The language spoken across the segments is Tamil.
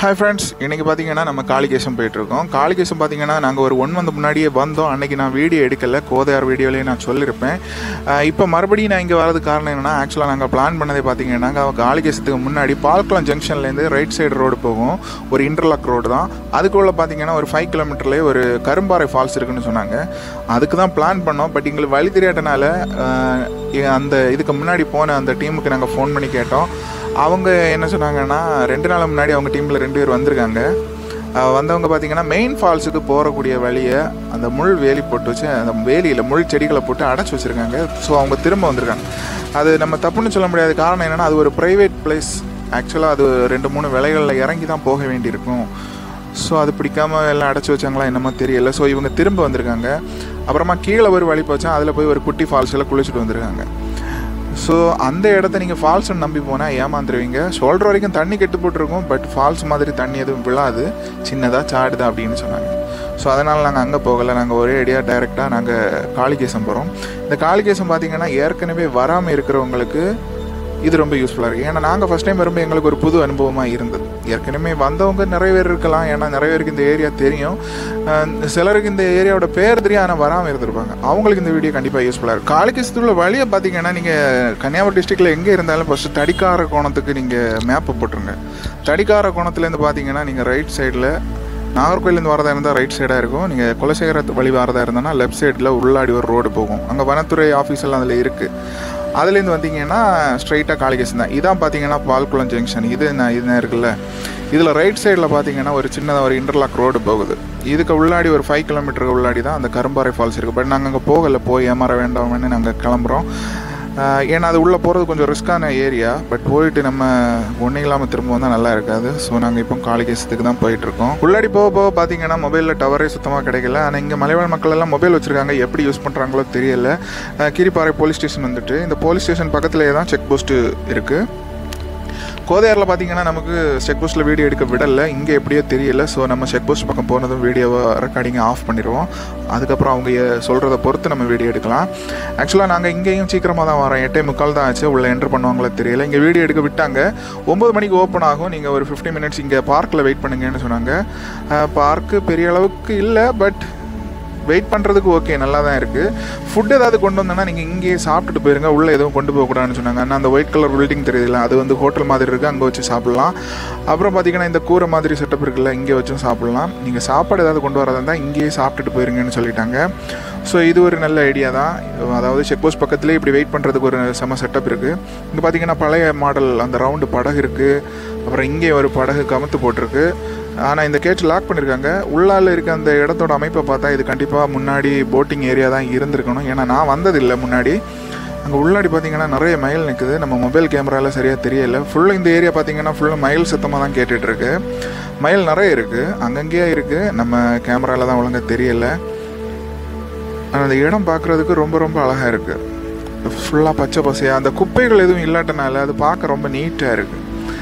ஹாய் ஃப்ரெண்ட்ஸ் இன்றைக்கி பார்த்தீங்கன்னா நம்ம காளிகேசம் போயிட்டுருக்கோம் காளிகேசம் பார்த்தீங்கன்னா நாங்கள் ஒரு ஒன் மந்த் முன்னாடியே வந்தோம் அன்றைக்கி நான் வீடியோ எடுக்கலை கோதையார் வீடியோலேயே நான் சொல்லியிருப்பேன் அஹ் இப்போ மறுபடியும் நான் இங்கே வரதுக்கு காரணம் என்னென்னா ஆக்சுவலாக நாங்கள் பிளான் பண்ணதே பார்த்தீங்கன்னா நாங்கள் காளிகேசத்துக்கு முன்னாடி பால்குளம் ஜங்ஷன்லேருந்து ரைட் சைடு ரோடு போகும் ஒரு இன்டர்லாக் ரோடு தான் அதுக்குள்ளே பார்த்தீங்கன்னா ஒரு ஃபைவ் கிலோமீட்டர்லேயே ஒரு கரும்பாறை ஃபால்ஸ் இருக்குன்னு சொன்னாங்க அதுக்கு தான் பிளான் பண்ணோம் பட் எங்களுக்கு வழி தெரியாதனால அஹ், அந்த இதுக்கு முன்னாடி போன அந்த டீமுக்கு நாங்கள் ஃபோன் பண்ணி கேட்டோம் அவங்க என்ன சொன்னாங்கன்னா ரெண்டு நாள் முன்னாடி அவங்க டீமில் ரெண்டு பேர் வந்திருக்காங்க அஹ் வந்தவங்க பார்த்தீங்கன்னா மெயின் ஃபால்ஸுக்கு போகக்கூடிய வழியை அந்த முள் வேலி போட்டு வச்சு அந்த வேலியில் முள் செடிகளை போட்டு அடைச்சி வச்சுருக்காங்க ஸோ அவங்க திரும்ப வந்திருக்காங்க அது நம்ம தப்புன்னு சொல்ல முடியாத காரணம் என்னென்னா அது ஒரு ப்ரைவேட் பிளேஸ் ஆக்சுவலாக அது ரெண்டு மூணு விலைகளில் இறங்கி தான் போக வேண்டியிருக்கும் ஸோ அது பிடிக்காம எல்லாம் அடைச்சி வச்சாங்களா என்னமோ தெரியல ஸோ இவங்க திரும்ப வந்திருக்காங்க அப்புறமா கீழே ஒரு வழி போச்சா அதில் போய் ஒரு குட்டி ஃபால்ஸில் குளிச்சுட்டு வந்திருக்காங்க ஸோ அந்த இடத்த நீங்கள் ஃபால்ஸ்னு நம்பி போனால் ஏமாந்துருவீங்க ஷோல்டர் வரைக்கும் தண்ணி கெட்டு போட்டிருக்கும் பட் ஃபால்ஸ் மாதிரி தண்ணி எதுவும் விழாது சின்னதாக சாடுதா அப்படின்னு சொன்னாங்க ஸோ அதனால் நாங்கள் அங்கே போகலை நாங்கள் ஒரே ஐடியா டைரெக்டாக நாங்கள் காளிகேசம் போகிறோம் இந்த காளிகேசம் பார்த்தீங்கன்னா ஏற்கனவே வராமல் இருக்கிறவங்களுக்கு இது ரொம்ப யூஸ்ஃபுல்லாக இருக்குது ஏன்னா நாங்கள் ஃபஸ்ட் டைம் வரும்போது எங்களுக்கு ஒரு புது அனுபவமாக இருந்தது ஏற்கனவே வந்தவங்க நிறைய பேர் இருக்கலாம் ஏன்னா நிறைய பேருக்கு இந்த ஏரியா தெரியும் அஹ் சிலருக்கு இந்த ஏரியாவோட பேர் தெரியும் ஆனால் வராமல் இருந்திருப்பாங்க அவங்களுக்கு இந்த வீடியோ கண்டிப்பாக யூஸ்ஃபுல்லாக இருக்கும் காளிகேசத்துள்ள வழியை பார்த்தீங்கன்னா நீங்கள் கன்னியாகுமரி டிஸ்ட்ரிக்டில் எங்கே இருந்தாலும் ஃபஸ்ட்டு தடிக்கார கோணத்துக்கு நீங்கள் மேப்பை போட்டுருங்க தடிக்கார கோணத்துலேருந்து பார்த்தீங்கன்னா நீங்கள் ரைட் சைடில் நாகர்கோயிலேருந்து வரதா இருந்தால் ரைட் சைடாக இருக்கும் நீங்கள் குலசேகர வழி வரதா இருந்தோன்னா லெஃப்ட் சைடில் உள்ளாடி ஒரு ரோடு போகும் அங்கே வனத்துறை ஆஃபீஸ் எல்லாம் அதில் இருக்குது அதுலேருந்து வந்தீங்கன்னா ஸ்ட்ரைட்டாக காளிகேசன் தான் இதான் பார்த்தீங்கன்னா பால்குளம் ஜங்ஷன் இது என்ன இது என்ன இருக்குல்ல இதில் ரைட் சைடில் பார்த்தீங்கன்னா ஒரு சின்னதாக ஒரு இன்டர்லாக் ரோடு போகுது இதுக்கு உள்ளாடி ஒரு ஃபைவ் கிலோமீட்டருக்கு உள்ளாடி தான் அந்த கரும்பாறை ஃபால்ஸ் இருக்குது பட் நாங்கள் அங்கே போகலை போய் ஏமாற வேண்டாம்னு நாங்கள் கிளம்புறோம் ஆஹ் ஏன்னா அது உள்ளே போகிறது கொஞ்சம் ரிஸ்க்கான ஏரியா பட் போயிட்டு நம்ம ஒன்றும் இல்லாமல் திரும்ப வந்தால் நல்லா இருக்காது ஸோ நாங்கள் இப்போ காளிகேசத்துக்கு தான் போயிட்டுருக்கோம் உள்ளாடி போக போக பார்த்தீங்கன்னா மொபைலில் டவரே சுத்தமாக கிடைக்கல ஆனால் இங்கே மலைவாழ் மக்கள் எல்லாம் மொபைல் வச்சுருக்காங்க எப்படி யூஸ் பண்ணுறாங்களோ தெரியல ஆஹ் கீரிப்பாறை போலீஸ் ஸ்டேஷன் வந்துட்டு இந்த போலீஸ் ஸ்டேஷன் பக்கத்துலேயே தான் செக் போஸ்ட்டு இருக்குது கோதையாரில் பார்த்தீங்கன்னா நமக்கு செக் போஸ்ட்டில் வீடியோ எடுக்க விடலை இங்கே எப்படியோ தெரியல ஸோ நம்ம செக் போஸ்ட் பக்கம் போனதும் வீடியோவை ரெக்கார்டிங்கை ஆஃப் பண்ணிடுவோம் அதுக்கப்புறம் அவங்க சொல்கிறத பொறுத்து நம்ம வீடியோ எடுக்கலாம் ஆக்சுவலாக நாங்கள் இங்கேயும் சீக்கிரமாக தான் வரோம் எட்டே முக்கால் தான் ஆச்சு உள்ளே என்ட்ரு பண்ணுவாங்களோ தெரியல இங்கே வீடியோ எடுக்க விட்டாங்க ஒம்பது மணிக்கு ஓப்பன் ஆகும் நீங்கள் ஒரு ஃபிஃப்டி மினிட்ஸ் இங்கே பார்க்கில் வெயிட் பண்ணுங்கன்னு சொன்னாங்க பார்க்கு பெரிய அளவுக்கு இல்லை பட் வெயிட் பண்ணுறதுக்கு ஓகே நல்லா தான் இருக்குது ஃபுட் ஏதாவது கொண்டு வந்தோன்னா நீங்கள் இங்கேயே சாப்பிட்டுட்டு போயிருங்க உள்ளே எதுவும் கொண்டு போகக்கூடாதுன்னு சொன்னாங்க ஆனால் அந்த ஒயிட் கலர் பில்டிங் தெரியுதுல அது வந்து ஹோட்டல் மாதிரி இருக்குது அங்கே வச்சு சாப்பிட்லாம் அப்புறம் பார்த்தீங்கன்னா இந்த கூரை மாதிரி செட்டப் இருக்குல்ல இங்கே வச்சும் சாப்பிட்லாம் நீங்கள் சாப்பாடு ஏதாவது கொண்டு வரதா இருந்தால் இங்கேயே சாப்பிட்டுட்டு போயிருங்கன்னு சொல்லிட்டாங்க ஸோ இது ஒரு நல்ல ஐடியா தான் அதாவது செக் போஸ்ட் பக்கத்துலேயே இப்படி வெயிட் பண்ணுறதுக்கு ஒரு செம செட்டப் இருக்குது இங்கே பார்த்தீங்கன்னா பழைய மாடல் அந்த ரவுண்டு படகு இருக்குது அப்புறம் இங்கே ஒரு படகு கமுத்து போட்டிருக்கு ஆனால் இந்த கேட் லாக் பண்ணியிருக்காங்க உள்ளால இருக்க அந்த இடத்தோட அமைப்பை பார்த்தா இது கண்டிப்பாக முன்னாடி போட்டிங் ஏரியா தான் இருந்திருக்கணும் ஏன்னா நான் வந்ததில்லை முன்னாடி அங்கே உள்ளாடி பார்த்தீங்கன்னா நிறைய மயில் நிற்குது நம்ம மொபைல் கேமராவில் சரியாக தெரியல ஃபுல்லாக இந்த ஏரியா பார்த்தீங்கன்னா ஃபுல்லாக மயில் சத்தமாக தான் கேட்டுட்ருக்கு மயில் நிறைய இருக்குது அங்கங்கேயே இருக்குது நம்ம கேமராவில் தான் ஒழுங்கா தெரியல ஆனால் அந்த இடம் பார்க்குறதுக்கு ரொம்ப ரொம்ப அழகாக இருக்குது ஃபுல்லாக பச்சை பசையாக அந்த குப்பைகள் எதுவும் இல்லாட்டனால அது பார்க்க ரொம்ப நீட்டாக இருக்குது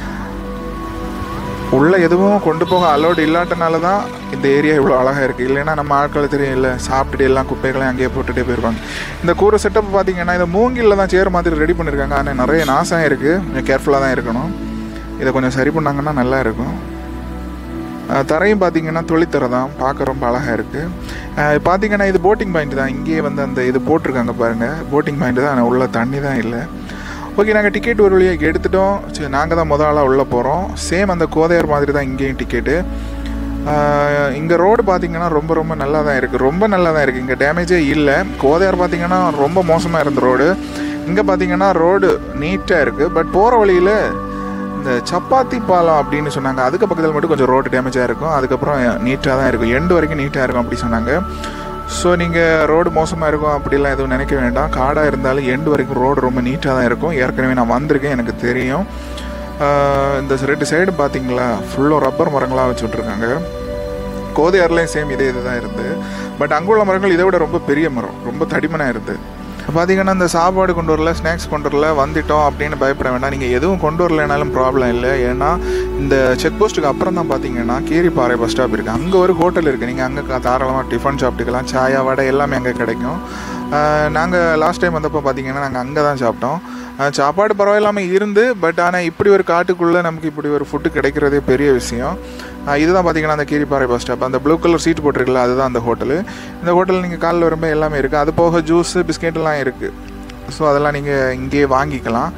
உள்ள எதுவும் கொண்டு போக அலோடு இல்லாட்டனால தான் இந்த ஏரியா இவ்வளோ அழகாக இருக்குது இல்லைன்னா நம்ம ஆட்கள் தெரியும் இல்லை சாப்பிட்டுட்டு எல்லாம் குப்பைகளையும் அங்கேயே போட்டுகிட்டே போயிருப்பாங்க இந்த கூரை செட்டப் பார்த்தீங்கன்னா இந்த மூங்கில்ல தான் சேர் மாதிரி ரெடி பண்ணியிருக்காங்க ஆனால் நிறைய நாசம் இருக்குது கொஞ்சம் கேர்ஃபுல்லாக தான் இருக்கணும் இதை கொஞ்சம் சரி பண்ணாங்கன்னா நல்லா இருக்கும் அஹ் தரையும் பார்த்தீங்கன்னா தொழித்தரை தான் பார்க்க ரொம்ப அழகாக இருக்குது பார்த்தீங்கன்னா இது போட்டிங் பாயிண்ட் தான் இங்கேயே வந்து அந்த இது போட்டிருக்காங்க பாருங்கள் போட்டிங் பாயிண்ட் தான் ஆனால் உள்ள தண்ணி தான் இல்லை ஓகே நாங்கள் டிக்கெட் ஒரு வழியாக எடுத்துட்டோம் சரி நாங்கள் தான் முத ஆளாக உள்ளே போகிறோம் சேம் அந்த கோதையார் மாதிரி தான் இங்கேயும் டிக்கெட்டு இங்கே ரோடு பார்த்தீங்கன்னா ரொம்ப ரொம்ப நல்லா தான் இருக்குது ரொம்ப நல்லா தான் இருக்குது இங்கே டேமேஜே இல்லை கோதையார் பார்த்தீங்கன்னா ரொம்ப மோசமாக இருந்த ரோடு இங்கே பார்த்தீங்கன்னா ரோடு நீட்டாக இருக்குது பட் போகிற வழியில் இந்த சப்பாத்தி பாலம் அப்படின்னு சொன்னாங்க அதுக்கு பக்கத்தில் மட்டும் கொஞ்சம் ரோடு டேமேஜாக இருக்கும் அதுக்கப்புறம் நீட்டாக தான் இருக்கும் எண்டு வரைக்கும் நீட்டாக இருக்கும் அப்படி சொன்னாங்க ஸோ நீங்கள் ரோடு மோசமாக இருக்கும் அப்படிலாம் எதுவும் நினைக்க வேண்டாம் காடாக இருந்தாலும் எண்டு வரைக்கும் ரோடு ரொம்ப நீட்டாக தான் இருக்கும் ஏற்கனவே நான் வந்திருக்கேன் எனக்கு தெரியும் ஆஹ் இந்த ரெண்டு சைடு பார்த்தீங்களா ஃபுல்லாக ரப்பர் மரங்களாக வச்சு விட்ருக்காங்க கோதையார்லேயும் சேம் இதே இது தான் இருந்து பட் அங்குள்ள மரங்கள் இதை விட ரொம்ப பெரிய மரம் ரொம்ப தடிமனாக இருந்து பார்த்தீங்கன்னா இந்த சாப்பாடு கொண்டு வரல ஸ்நாக்ஸ் கொண்டு வரல வந்துட்டோம் அப்படின்னு பயப்பட வேண்டாம் நீங்கள் எதுவும் கொண்டு வரலைனாலும் ப்ராப்ளம் இல்லை ஏன்னா இந்த செக் போஸ்ட்டுக்கு அப்புறம் தான் பார்த்தீங்கன்னா கீரிப்பாறை பஸ் ஸ்டாப் இருக்குது அங்கே ஒரு ஹோட்டல் இருக்குது நீங்கள் அங்கே தாராளமாக டிஃபன் சாப்பிட்டுக்கலாம் சாயா வடை எல்லாமே அங்கே கிடைக்கும் நாங்கள் லாஸ்ட் டைம் வந்தப்போ பார்த்தீங்கன்னா நாங்கள் அங்கே தான் சாப்பிட்டோம் அஹ் சாப்பாடு பரவாயில்லாமல் இருந்து பட் ஆனால் இப்படி ஒரு காட்டுக்குள்ளே நமக்கு இப்படி ஒரு ஃபுட்டு கிடைக்கிறதே பெரிய விஷயம் அஹ் இதுதான் பார்த்தீங்கன்னா அந்த கீரிப்பாறை பஸ் ஸ்டாப் அந்த ப்ளூ கலர் சீட் போட்டிருக்குல்ல அதுதான் அந்த ஹோட்டலு இந்த ஹோட்டல் நீங்கள் காலைல வரும்போது எல்லாமே இருக்குது அது போக ஜூஸு பிஸ்கெட்லாம் இருக்குது ஸோ அதெல்லாம் நீங்கள் இங்கேயே வாங்கிக்கலாம்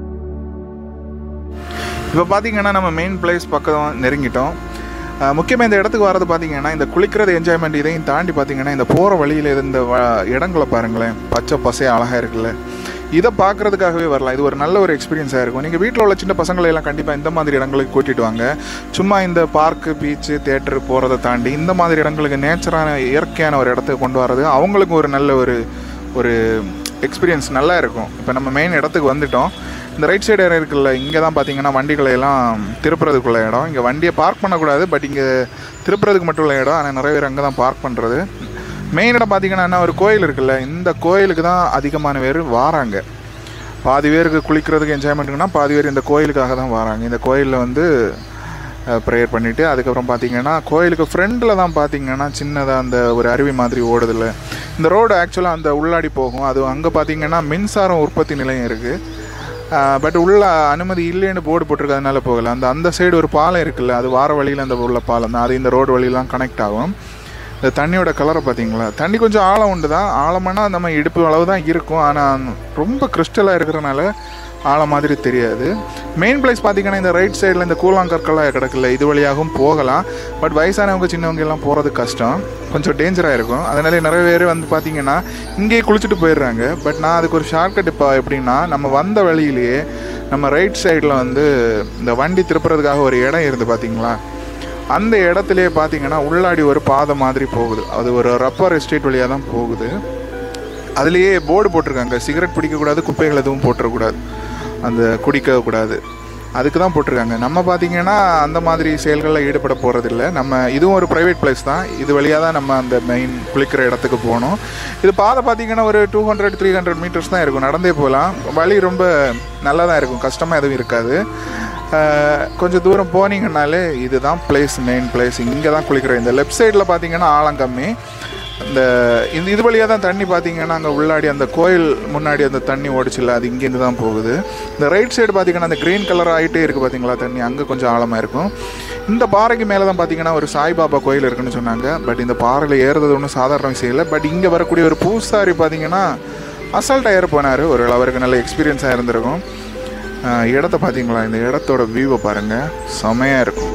இப்போ பார்த்தீங்கன்னா நம்ம மெயின் பிளேஸ் பக்கம் நெருங்கிட்டோம் அஹ் முக்கியமாக இந்த இடத்துக்கு வரது பார்த்தீங்கன்னா இந்த குளிக்கிறது என்ஜாய்மெண்ட் இதையும் தாண்டி பார்த்தீங்கன்னா இந்த போகிற வழியில் இருந்த வ- இடங்களை பாருங்களேன் பச்சை பசையாக அழகாக இருக்குல்ல இதை பார்க்கறதுக்காகவே வரலாம் இது ஒரு நல்ல ஒரு எக்ஸ்பீரியன்ஸாக இருக்கும் நீங்கள் வீட்டில் உள்ள சின்ன பசங்களை எல்லாம் கண்டிப்பாக இந்த மாதிரி இடங்களுக்கு கூட்டிகிட்டு வாங்க சும்மா இந்த பார்க்கு பீச்சு தேட்டரு போகிறத தாண்டி இந்த மாதிரி இடங்களுக்கு நேச்சரான இயற்கையான ஒரு இடத்துக்கு கொண்டு வரது அவங்களுக்கும் ஒரு நல்ல ஒரு ஒரு எக்ஸ்பீரியன்ஸ் நல்லா இருக்கும் இப்போ நம்ம மெயின் இடத்துக்கு வந்துட்டோம் இந்த ரைட் சைடு இடம் இருக்குல்ல இங்கே தான் பார்த்தீங்கன்னா வண்டிகளை எல்லாம் திருப்புறதுக்குள்ள இடம் இங்கே வண்டியை பார்க் பண்ணக்கூடாது பட் இங்கே திருப்புறதுக்கு மட்டும் உள்ள இடம் ஆனால் நிறைய பேர் அங்கே தான் பார்க் பண்ணுறது மெயின் இடம் பார்த்தீங்கன்னா என்ன ஒரு கோயில் இருக்குல்ல இந்த கோயிலுக்கு தான் அதிகமான பேர் வாராங்க பாதி பேருக்கு குளிக்கிறதுக்கு என்ஜாய்மெண்ட்டுக்குன்னா பாதி பேர் இந்த கோயிலுக்காக தான் வராங்க இந்த கோயிலில் வந்து ப்ரேயர் பண்ணிவிட்டு அதுக்கப்புறம் பார்த்தீங்கன்னா கோயிலுக்கு ஃப்ரண்டில் தான் பார்த்தீங்கன்னா சின்னதாக அந்த ஒரு அருவி மாதிரி ஓடுதில்ல இந்த ரோடு ஆக்சுவலாக அந்த உள்ளாடி போகும் அது அங்கே பார்த்தீங்கன்னா மின்சாரம் உற்பத்தி நிலையம் இருக்குது பட் உள்ள அனுமதி இல்லைன்னு போர்டு போட்டிருக்கிறதுனால போகல அந்த அந்த சைடு ஒரு பாலம் இருக்குல்ல அது வார வழியில் அந்த உள்ள பாலம் தான் அது இந்த ரோடு வழியெல்லாம் கனெக்ட் ஆகும் இந்த தண்ணியோட கலரை பார்த்தீங்களா தண்ணி கொஞ்சம் ஆழம் உண்டு தான் ஆழமானா நம்ம இடுப்பு அளவு தான் இருக்கும் ஆனால் ரொம்ப கிறிஸ்டலாக இருக்கிறனால ஆழம் மாதிரி தெரியாது மெயின் பிளேஸ் பார்த்தீங்கன்னா இந்த ரைட் சைடில் இந்த கூழாங்கற்கள்லாம் கிடக்குல்ல இது வழியாகவும் போகலாம் பட் வயசானவங்க சின்னவங்க எல்லாம் போகிறது கஷ்டம் கொஞ்சம் டேஞ்சராக இருக்கும் அதனால நிறைய பேர் வந்து பார்த்தீங்கன்னா இங்கேயே குளிச்சுட்டு போயிடுறாங்க பட் நான் அதுக்கு ஒரு ஷார்ட்கட் இப்போ எப்படின்னா நம்ம வந்த வழியிலேயே நம்ம ரைட் சைடில் வந்து இந்த வண்டி திருப்புறதுக்காக ஒரு இடம் இருந்து பார்த்தீங்களா அந்த இடத்துலயே பார்த்தீங்கன்னா உள்ளாடி ஒரு பாதை மாதிரி போகுது அது ஒரு ரப்பர் எஸ்டேட் வழியாக தான் போகுது அதுலேயே போர்டு போட்டிருக்காங்க சிகரெட் பிடிக்கக்கூடாது குப்பைகள் எதுவும் போட்டுறக்கூடாது அந்த குடிக்கக்கூடாது அதுக்கு தான் போட்டிருக்காங்க நம்ம பார்த்தீங்கன்னா அந்த மாதிரி செயல்களில் ஈடுபட போகிறதில்ல நம்ம இதுவும் ஒரு ப்ரைவேட் பிளேஸ் தான் இது வழியாக தான் நம்ம அந்த மெயின் குளிக்கிற இடத்துக்கு போகணும் இது பாதை பார்த்தீங்கன்னா ஒரு two hundred three hundred metres தான் இருக்கும் நடந்தே போகலாம் வழி ரொம்ப நல்லா தான் இருக்கும் கஷ்டமாக எதுவும் இருக்காது அஹ் கொஞ்சம் தூரம் போனீங்கன்னாலே இதுதான் பிளேஸ் மெயின் பிளேஸ் இங்கே தான் குளிக்கிறோம் இந்த லெஃப்ட் சைடில் பார்த்தீங்கன்னா ஆழம் கம்மி இந்த இந்த இது வழியாக தான் தண்ணி பார்த்தீங்கன்னா அங்கே உள்ளாடி அந்த கோயில் முன்னாடி அந்த தண்ணி ஓடிச்சுல அது இங்கேருந்து தான் போகுது இந்த ரைட் சைடு பார்த்தீங்கன்னா அந்த க்ரீன் கலர் ஆகிட்டே இருக்குது பார்த்தீங்களா தண்ணி அங்கே கொஞ்சம் ஆழமாக இருக்கும் இந்த பாறைக்கு மேலே தான் பார்த்தீங்கன்னா ஒரு சாய்பாபா கோயில் இருக்குன்னு சொன்னாங்க பட் இந்த பாறையில் ஏறுறது ஒன்றும் சாதாரண விஷயம் இல்லை பட் இங்கே வரக்கூடிய ஒரு பூசாரி பார்த்தீங்கன்னா அசால்ட்டாக ஏற போனார் ஒரு அவருக்கு நல்ல எக்ஸ்பீரியன்ஸாக இருந்திருக்கும் ஆஹ் இடத்த பார்த்தீங்களா இந்த இடத்தோட வியூவை பாருங்கள் செமையாக இருக்கும்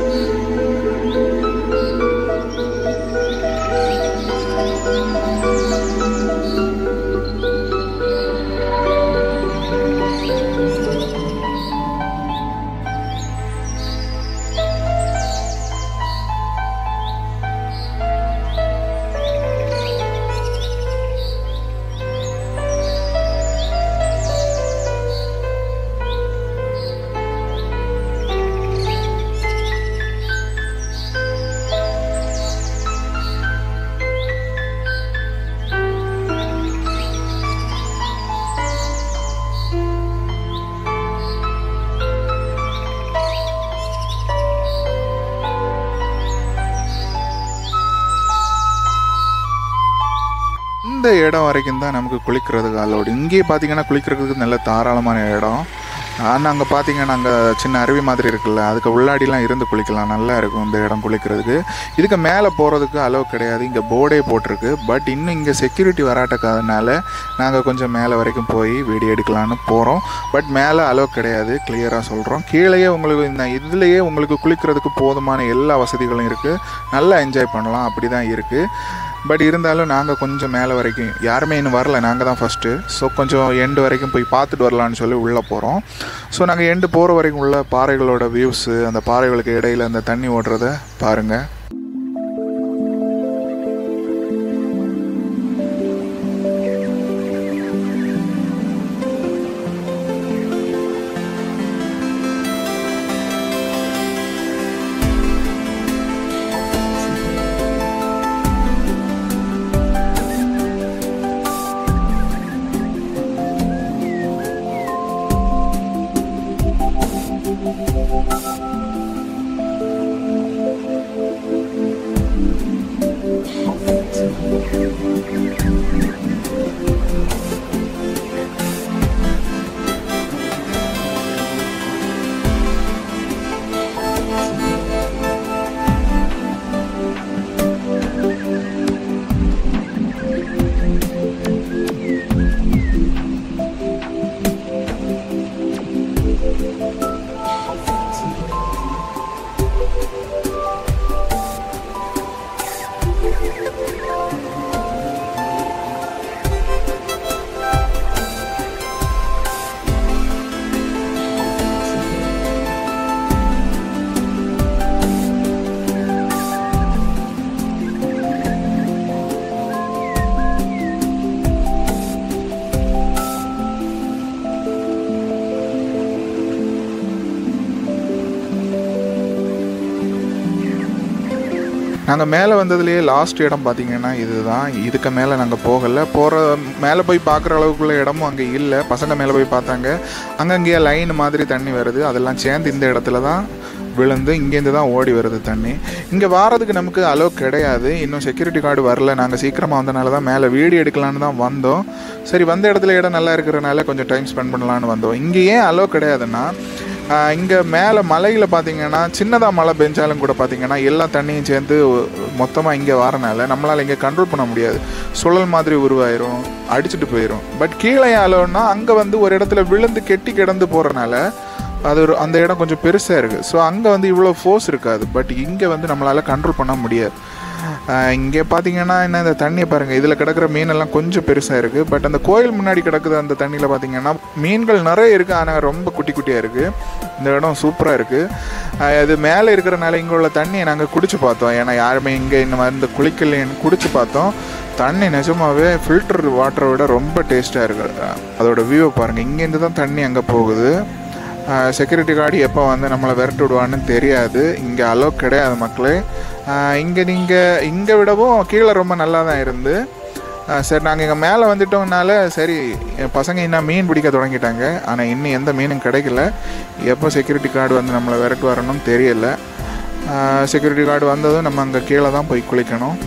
இந்த இடம் வரைக்கும் தான் நமக்கு குளிக்கிறதுக்கு அலோடு இங்கேயே பார்த்தீங்கன்னா குளிக்கிறதுக்கு நல்ல தாராளமான இடம் ஆனால் அங்கே பார்த்தீங்கன்னா அங்கே சின்ன அருவி மாதிரி இருக்குல்ல அதுக்கு உள்ளாடிலாம் இருந்து குளிக்கலாம் நல்லா இருக்கும் இந்த இடம் குளிக்கிறதுக்கு இதுக்கு மேலே போகிறதுக்கு அளவு கிடையாது இங்கே போர்டே போட்டிருக்கு பட் இன்னும் இங்கே செக்யூரிட்டி வராட்டக்காதனால நாங்கள் கொஞ்சம் மேலே வரைக்கும் போய் வீடியோ எடுக்கலான்னு போகிறோம் பட் மேலே அளவு கிடையாது கிளியராக சொல்கிறோம் கீழேயே உங்களுக்கு இந்த இதுலேயே உங்களுக்கு குளிக்கிறதுக்கு போதுமான எல்லா வசதிகளும் இருக்குது நல்லா என்ஜாய் பண்ணலாம் அப்படி தான் இருக்குது பட் இருந்தாலும் நாங்கள் கொஞ்சம் மேலே வரைக்கும் யாருமே இன்னும் வரல நாங்கள் தான் ஃபஸ்ட்டு ஸோ கொஞ்சம் எண்டு வரைக்கும் போய் பார்த்துட்டு வரலான்னு சொல்லி உள்ளே போகிறோம் ஸோ நாங்கள் எண்டு போகிற வரைக்கும் உள்ள பாறைகளோட வியூஸு அந்த பாறைகளுக்கு இடையில அந்த தண்ணி ஓடுறத பாருங்கள் நாங்கள் மேலே வந்ததுலேயே லாஸ்ட் இடம் பார்த்தீங்கன்னா இதுதான் இதுக்கு மேலே நாங்கள் போகலை போகிற மேலே போய் பார்க்குற அளவுக்குள்ள இடமும் அங்கே இல்லை பசங்க மேலே போய் பார்த்தாங்க அங்கங்கேயே லைன் மாதிரி தண்ணி வருது அதெல்லாம் சேர்ந்து இந்த இடத்துல தான் விழுந்து இங்கேருந்து தான் ஓடி வருது தண்ணி இங்கே வாரதுக்கு நமக்கு அலோ கிடையாது இன்னும் செக்யூரிட்டி கார்டு வரல நாங்கள் சீக்கிரமாக வந்தனால தான் மேலே வீடியோ எடுக்கலான்னு தான் வந்தோம் சரி வந்த இடத்துல இடம் நல்லா இருக்கிறனால கொஞ்சம் டைம் ஸ்பெண்ட் பண்ணலான்னு வந்தோம் இங்கே ஏன் அலோ கிடையாதுன்னா இங்கே மேலே மலையில் பார்த்தீங்கன்னா சின்னதாக மழை பெஞ்சாலும் கூட பார்த்தீங்கன்னா எல்லா தண்ணியும் சேர்ந்து மொத்தமாக இங்கே வரனால நம்மளால் இங்கே கண்ட்ரோல் பண்ண முடியாது சுழல் மாதிரி உருவாயிரும் அடிச்சுட்டு போயிடும் பட் கீழே அலோன்னா அங்கே வந்து ஒரு இடத்துல விழுந்து கெட்டி கிடந்து போகிறனால அது ஒரு அந்த இடம் கொஞ்சம் பெருசாக இருக்குது ஸோ அங்கே வந்து இவ்வளோ ஃபோர்ஸ் இருக்காது பட் இங்கே வந்து நம்மளால் கண்ட்ரோல் பண்ண முடியாது இங்கே பார்த்தீங்கன்னா என்ன இந்த தண்ணியை பாருங்கள் இதில் கிடக்கிற மீனெல்லாம் கொஞ்சம் பெருசாக இருக்குது பட் அந்த கோயில் முன்னாடி கிடக்குது அந்த தண்ணியில் பார்த்தீங்கன்னா மீன்கள் நிறைய இருக்குது ஆனால் ரொம்ப குட்டி குட்டியாக இருக்குது இந்த இடம் சூப்பராக இருக்குது இது மேலே இருக்கிறனால இங்கே உள்ள தண்ணியை நாங்கள் குடிச்சு பார்த்தோம் ஏன்னா யாருமே இங்கே இந்த மாதிரி இந்த குளிக்கலைன்னு குடிச்சு பார்த்தோம் தண்ணி நிஜமாகவே ஃபில்டர் வாட்டரை விட ரொம்ப டேஸ்ட்டாக இருக்குது அதோட வியூவை பாருங்கள் இங்கேருந்து தான் தண்ணி அங்கே போகுது செக்யூரிட்டி கார்டு எப்போ வந்து நம்மளை விரட்டி விடுவான்னு தெரியாது இங்கே அலோ கிடையாது மக்களே இங்கே நீங்கள் இங்கே விடவும் கீழே ரொம்ப நல்லா தான் இருந்து சரி நாங்கள் இங்கே மேலே வந்துட்டோம்னால சரி என் பசங்க இன்னும் மீன் பிடிக்க தொடங்கிட்டாங்க ஆனால் இன்னும் எந்த மீனும் கிடைக்கல எப்போ செக்யூரிட்டி கார்டு வந்து நம்மளை விரட்டு வரணும்னு தெரியல செக்யூரிட்டி கார்டு வந்ததும் நம்ம அங்கே கீழே தான் போய் குளிக்கணும்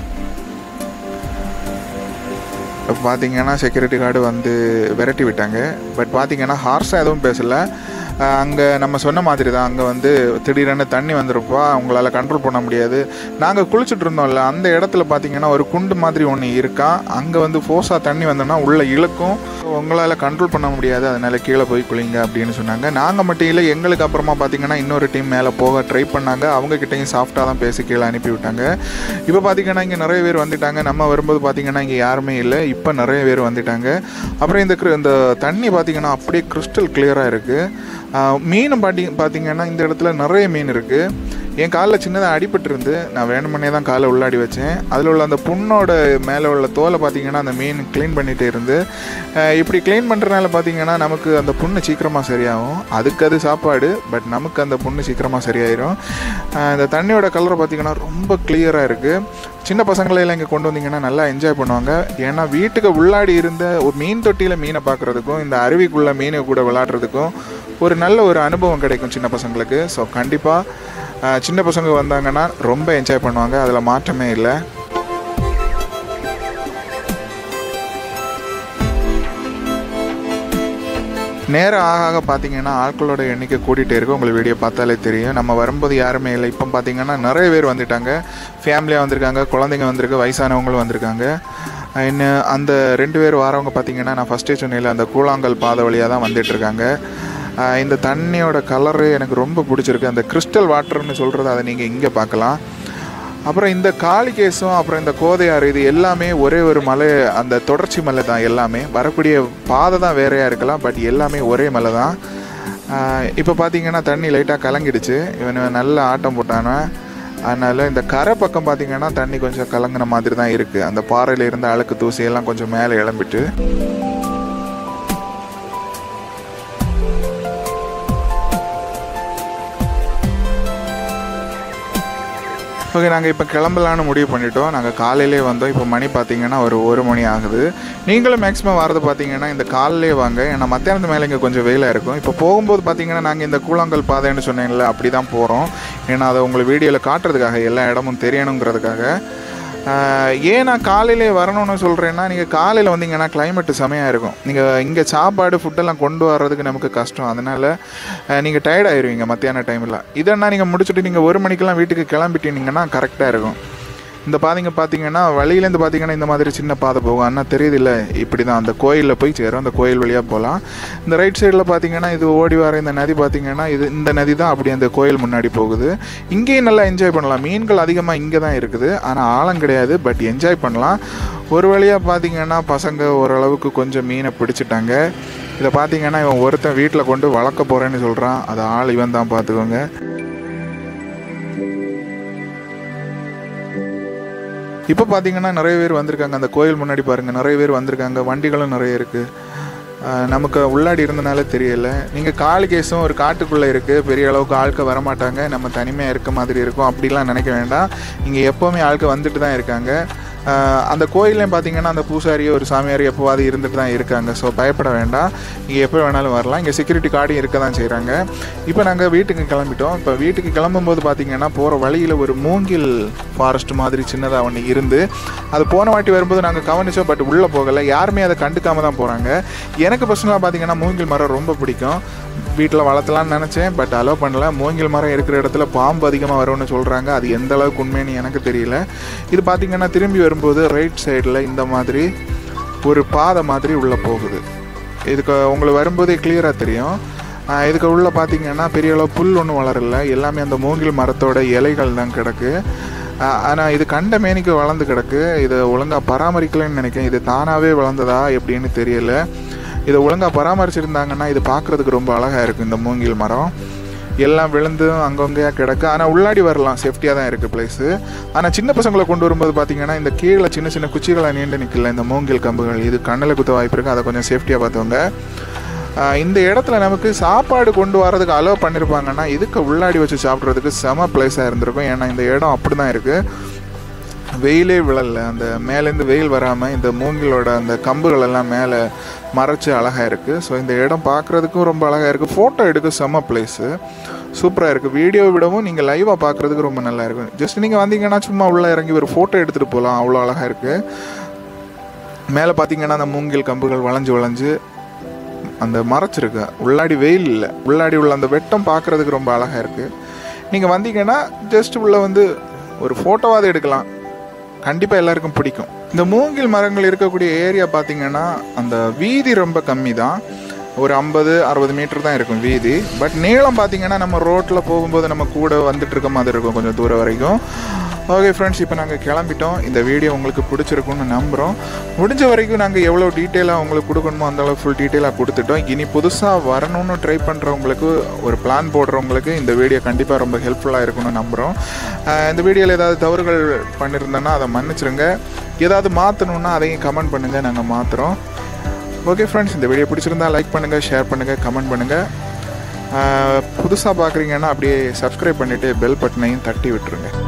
இப்போ பார்த்தீங்கன்னா செக்யூரிட்டி கார்டு வந்து விரட்டி விட்டாங்க பட் பார்த்தீங்கன்னா ஹார்ஸாக எதுவும் பேசலை அங்கே நம்ம சொன்ன மாதிரி தான் அங்கே வந்து திடீரென்னு தண்ணி வந்திருப்பா அவங்களால கண்ட்ரோல் பண்ண முடியாது நாங்கள் குளிச்சுட்டு இருந்தோம்ல அந்த இடத்துல பார்த்தீங்கன்னா ஒரு குண்டு மாதிரி ஒன்று இருக்கா அங்கே வந்து ஃபோர்ஸாக தண்ணி வந்தோன்னா உள்ளே இழுக்கும் உங்களால் கண்ட்ரோல் பண்ண முடியாது அதனால் கீழே போய் குளிங்க அப்படின்னு சொன்னாங்க நாங்கள் மட்டும் இல்லை எங்களுக்கு அப்புறமா பார்த்தீங்கன்னா இன்னொரு டீம் மேலே போக ட்ரை பண்ணாங்க அவங்கக்கிட்டையும் சாஃப்டாக தான் பேசி கீழே அனுப்பி விட்டாங்க இப்போ பார்த்தீங்கன்னா இங்கே நிறைய பேர் வந்துட்டாங்க நம்ம வரும்போது பார்த்தீங்கன்னா இங்கே யாருமே இல்லை இப்போ நிறைய பேர் வந்துட்டாங்க அப்புறம் இந்த இந்த தண்ணி பார்த்தீங்கன்னா அப்படியே கிறிஸ்டல் கிளியராக இருக்குது மீன் பாட்டி பார்த்தீங்கன்னா இந்த இடத்துல நிறைய மீன் இருக்குது என் காலில் சின்னதாக அடிபட்டு இருந்து நான் வேணுமனே தான் காலை உள்ளாடி வச்சேன் அதில் உள்ள அந்த புண்ணோட மேலே உள்ள தோலை பார்த்தீங்கன்னா அந்த மீன் க்ளீன் பண்ணிகிட்டே இருந்து இப்படி க்ளீன் பண்ணுறதுனால பார்த்தீங்கன்னா நமக்கு அந்த புண்ணு சீக்கிரமாக சரியாகும் அதுக்கு அது சாப்பாடு பட் நமக்கு அந்த புண்ணு சீக்கிரமாக சரியாயிரும் இந்த தண்ணியோட கலரை பார்த்தீங்கன்னா ரொம்ப கிளியராக இருக்குது சின்ன பசங்களையெல்லாம் இங்கே கொண்டு வந்தீங்கன்னா நல்லா என்ஜாய் பண்ணுவாங்க ஏன்னா வீட்டுக்கு உள்ளாடி இருந்த ஒரு மீன் தொட்டியில் மீனை பார்க்குறதுக்கும் இந்த அருவிக்குள்ளே மீனை கூட விளாட்றதுக்கும் ஒரு நல்ல ஒரு அனுபவம் கிடைக்கும் சின்ன பசங்களுக்கு ஸோ கண்டிப்பாக சின்ன பசங்க வந்தாங்கன்னா ரொம்ப என்ஜாய் பண்ணுவாங்க அதில் மாற்றமே இல்லை நேரம் ஆக ஆக பார்த்தீங்கன்னா ஆட்களோட எண்ணிக்கை கூட்டிகிட்டே இருக்கும் உங்களுக்கு வீடியோ பார்த்தாலே தெரியும் நம்ம வரும்போது யாருமே இல்லை இப்போ பார்த்தீங்கன்னா நிறைய பேர் வந்துட்டாங்க ஃபேமிலியாக வந்திருக்காங்க குழந்தைங்க வந்திருக்கு வயசானவங்களும் வந்திருக்காங்க இன்னும் அந்த ரெண்டு பேர் வரவங்க பார்த்தீங்கன்னா நான் ஃபஸ்ட்டே சொன்னேன் அந்த கூழாங்கல் பாதை வழியாக தான் வந்துட்டுருக்காங்க இந்த தண்ணியோட கலரு எனக்கு ரொம்ப பிடிச்சிருக்கு அந்த கிறிஸ்டல் வாட்டர்னு சொல்கிறது அதை நீங்கள் இங்கே பார்க்கலாம் அப்புறம் இந்த காளிகேசம் அப்புறம் இந்த கோதையாறு இது எல்லாமே ஒரே ஒரு மலை அந்த தொடர்ச்சி மலை தான் எல்லாமே வரக்கூடிய பாதை தான் வேறையாக இருக்கலாம் பட் எல்லாமே ஒரே மலை தான் இப்போ பார்த்தீங்கன்னா தண்ணி லைட்டாக கலங்கிடுச்சு இவன் நல்ல ஆட்டம் போட்டான அதனால் இந்த கரை பக்கம் பார்த்தீங்கன்னா தண்ணி கொஞ்சம் கலங்கின மாதிரி தான் இருக்குது அந்த பாறையில் இருந்த அழுக்கு தூசியெல்லாம் கொஞ்சம் மேலே இளம்பிட்டு ஓகே நாங்கள் இப்போ கிளம்பலான்னு முடிவு பண்ணிட்டோம் நாங்கள் காலையிலே வந்தோம் இப்போ மணி பார்த்தீங்கன்னா ஒரு ஒரு மணி ஆகுது நீங்களும் மேக்ஸிமம் வரது பார்த்தீங்கன்னா இந்த காலையிலே வாங்க ஏன்னா மத்தியானத்து மேலே இங்கே கொஞ்சம் வெயிலாக இருக்கும் இப்போ போகும்போது பார்த்தீங்கன்னா நாங்கள் இந்த கூழாங்கல் பாதைன்னு சொன்னீங்கல்ல அப்படி தான் போகிறோம் ஏன்னா அதை உங்களுக்கு வீடியோவில் காட்டுறதுக்காக எல்லா இடமும் தெரியணுங்கிறதுக்காக ஏன் நான் காலையிலே வரணும்னு சொல்கிறேன்னா நீங்கள் காலையில் வந்தீங்கன்னா கிளைமேட்டு செமையாக இருக்கும் நீங்கள் இங்கே சாப்பாடு ஃபுட்டெல்லாம் கொண்டு வர்றதுக்கு நமக்கு கஷ்டம் அதனால் நீங்கள் டயர்ட் ஆயிடுவீங்க மத்தியான டைமில் இதெல்லாம் நீங்கள் முடிச்சுட்டு நீங்கள் ஒரு மணிக்கெல்லாம் வீட்டுக்கு கிளம்பிட்டீங்கன்னா கரெக்டாக இருக்கும் இந்த பாதைங்க பார்த்தீங்கன்னா வழியிலேருந்து பார்த்தீங்கன்னா இந்த மாதிரி சின்ன பாதை போகும் ஆனால் தெரியுதில்ல இப்படி தான் அந்த கோயிலில் போய் சேரும் அந்த கோயில் வழியாக போகலாம் இந்த ரைட் சைடில் பார்த்தீங்கன்னா இது ஓடி வர இந்த நதி பார்த்தீங்கன்னா இது இந்த நதி தான் அப்படி அந்த கோயில் முன்னாடி போகுது இங்கேயும் நல்லா என்ஜாய் பண்ணலாம் மீன்கள் அதிகமாக இங்கே தான் இருக்குது ஆனால் ஆழம் கிடையாது பட் என்ஜாய் பண்ணலாம் ஒரு வழியாக பார்த்தீங்கன்னா பசங்க ஓரளவுக்கு கொஞ்சம் மீனை பிடிச்சிட்டாங்க இதை பார்த்தீங்கன்னா இவன் ஒருத்தன் வீட்டில் கொண்டு வளர்க்க போகிறேன்னு சொல்கிறான் அது ஆள் இவன் தான் பார்த்துக்கோங்க இப்போ பார்த்தீங்கன்னா நிறைய பேர் வந்திருக்காங்க அந்த கோயில் முன்னாடி பாருங்கள் நிறைய பேர் வந்திருக்காங்க வண்டிகளும் நிறைய இருக்குது ஆஹ் நமக்கு உள்ளாடி இருந்தனால தெரியல நீங்கள் காளிகேசம் ஒரு காட்டுக்குள்ளே இருக்குது பெரிய அளவுக்கு ஆட்கள் வரமாட்டாங்க நம்ம தனிமையாக இருக்க மாதிரி இருக்கும் அப்படிலாம் நினைக்க வேண்டாம் இங்கே எப்போவுமே ஆட்கள் வந்துட்டு தான் இருக்காங்க ஆஹ் அந்த கோயிலையும் பார்த்தீங்கன்னா அந்த பூசாரியோ ஒரு சாமியார் எப்போவாது இருந்துட்டு தான் இருக்காங்க ஸோ பயப்பட வேண்டாம் இங்கே எப்போ வேணாலும் வரலாம் இங்கே செக்யூரிட்டி கார்டும் இருக்க தான் செய்கிறாங்க இப்போ நாங்கள் வீட்டுக்கு கிளம்பிட்டோம் இப்போ வீட்டுக்கு கிளம்பும்போது பார்த்தீங்கன்னா போகிற வழியில் ஒரு மூங்கில் ஃபாரஸ்ட் மாதிரி சின்னதாக ஒன்று இருந்து அது போன வாட்டி வரும்போது நாங்கள் கவனிச்சோம் பட் உள்ளே போகலை யாருமே அதை கண்டுக்காம தான் போகிறாங்க எனக்கு பர்சனலாக பார்த்தீங்கன்னா மூங்கில் மரம் ரொம்ப பிடிக்கும் வீட்டில் வளர்த்தலாம்னு நினச்சேன் பட் அலோவ் பண்ணல மூங்கில் மரம் இருக்கிற இடத்துல பாம்பு அதிகமாக வரும்னு சொல்கிறாங்க அது எந்த அளவுக்கு உண்மைன்னு எனக்கு தெரியல இது பார்த்திங்கன்னா திரும்பி வரும்போது ரைட் சைடில் இந்த மாதிரி ஒரு பாதை மாதிரி உள்ளே போகுது இதுக்கு உங்களுக்கு வரும்போதே கிளியராக தெரியும் ஆஹ் இதுக்கு உள்ளே பார்த்தீங்கன்னா பெரிய அளவு புல் ஒன்றும் வளரல எல்லாமே அந்த மூங்கில் மரத்தோட இலைகள் தான் கிடக்கு ஆனால் இது கண்ட மேனிக்கு வளர்ந்து கிடக்கு இதை ஒழுங்காக பராமரிக்கலைன்னு நினைக்கிறேன் இது தானாகவே வளர்ந்ததா எப்படின்னு தெரியல இதை ஒழுங்காக பராமரிச்சிருந்தாங்கன்னா இது பார்க்குறதுக்கு ரொம்ப அழகாக இருக்கும் இந்த மூங்கில் மரம் எல்லாம் விழுந்து அங்கங்கேயா கிடக்கு ஆனால் உள்ளாடி வரலாம் சேஃப்டியாக தான் இருக்குது பிளேஸு ஆனால் சின்ன பசங்களை கொண்டு வரும்போது பார்த்தீங்கன்னா இந்த கீழே சின்ன சின்ன குச்சிகளை நீண்டு நிற்கல இந்த மூங்கில் கம்புகள் இது கண்ணில் குத்த வாய்ப்பு இருக்குது அதை கொஞ்சம் சேஃப்டியாக பார்த்துவங்க ஆஹ் இந்த இடத்துல நமக்கு சாப்பாடு கொண்டு வரதுக்கு அலோவ் பண்ணியிருப்பாங்கன்னா இதுக்கு உள்ளாடி வச்சு சாப்பிட்றதுக்கு செம பிளேஸாக இருந்திருக்கும் ஏன்னா இந்த இடம் அப்படி தான் இருக்குது வெயிலே விழல அந்த மேலேருந்து வெயில் வராமல் இந்த மூங்கிலோட அந்த கம்புகள் எல்லாம் மேலே மறைச்சு அழகாக இருக்குது ஸோ இந்த இடம் பார்க்குறதுக்கும் ரொம்ப அழகாக இருக்குது ஃபோட்டோ எடுக்க செம்ம பிளேஸு சூப்பராக இருக்குது வீடியோ விடவும் நீங்கள் லைவாக பார்க்குறதுக்கு ரொம்ப நல்லா இருக்கும் ஜஸ்ட் நீங்கள் வந்தீங்கன்னா சும்மா உள்ளே இறங்கி ஒரு ஃபோட்டோ எடுத்துகிட்டு போகலாம் அவ்வளோ அழகாக இருக்குது மேலே பார்த்தீங்கன்னா அந்த மூங்கில் கம்புகள் வளைஞ்சு வளைஞ்சு அந்த மறைச்சிருக்கு உள்ளாடி வெயில் இல்லை உள்ளாடி உள்ள அந்த வெட்டம் பார்க்குறதுக்கு ரொம்ப அழகாக இருக்குது நீங்கள் வந்தீங்கன்னா ஜஸ்ட் உள்ள வந்து ஒரு ஃபோட்டோவாவது எடுக்கலாம் கண்டிப்பாக எல்லாருக்கும் பிடிக்கும் இந்த மூங்கில் மரங்கள் இருக்கக்கூடிய ஏரியா பார்த்தீங்கன்னா அந்த வீதி ரொம்ப கம்மி தான் ஒரு ஐம்பது அறுபது மீட்டர் தான் இருக்கும் வீதி பட் நீளம் பார்த்தீங்கன்னா நம்ம ரோட்டில் போகும்போது நம்ம கூட வந்துட்டு இருக்க மாதிரி இருக்கும் கொஞ்சம் தூரம் வரைக்கும் ஓகே ஃப்ரெண்ட்ஸ் இப்போ நாங்கள் கிளம்பிட்டோம் இந்த வீடியோ உங்களுக்கு பிடிச்சிருக்கும்னு நம்புகிறோம் முடிஞ்ச வரைக்கும் நாங்கள் எவ்வளோ டீட்டெயிலாக உங்களுக்கு கொடுக்கணுமோ அந்த அளவுக்கு ஃபுல் டீட்டெயிலாக கொடுத்துட்டோம் இனி புதுசாக வரணும்னு ட்ரை பண்ணுறவங்களுக்கு ஒரு பிளான் போடுறவங்களுக்கு இந்த வீடியோ கண்டிப்பாக ரொம்ப ஹெல்ப்ஃபுல்லாக இருக்கும்னு நம்புகிறோம் ஆஹ் இந்த வீடியோவில் ஏதாவது தவறுகள் பண்ணியிருந்தேன்னா அதை மன்னிச்சிருங்க ஏதாவது மாற்றணுன்னா அதையும் கமெண்ட் பண்ணுங்கள் நாங்கள் மாற்றுறோம் ஓகே ஃப்ரெண்ட்ஸ் இந்த வீடியோ பிடிச்சிருந்தா லைக் பண்ணுங்கள் ஷேர் பண்ணுங்கள் கமெண்ட் பண்ணுங்கள் புதுசாக பார்க்குறீங்கன்னா அப்படியே சப்ஸ்கிரைப் பண்ணிவிட்டு பெல் பட்டனையும் தட்டி விட்டுருங்க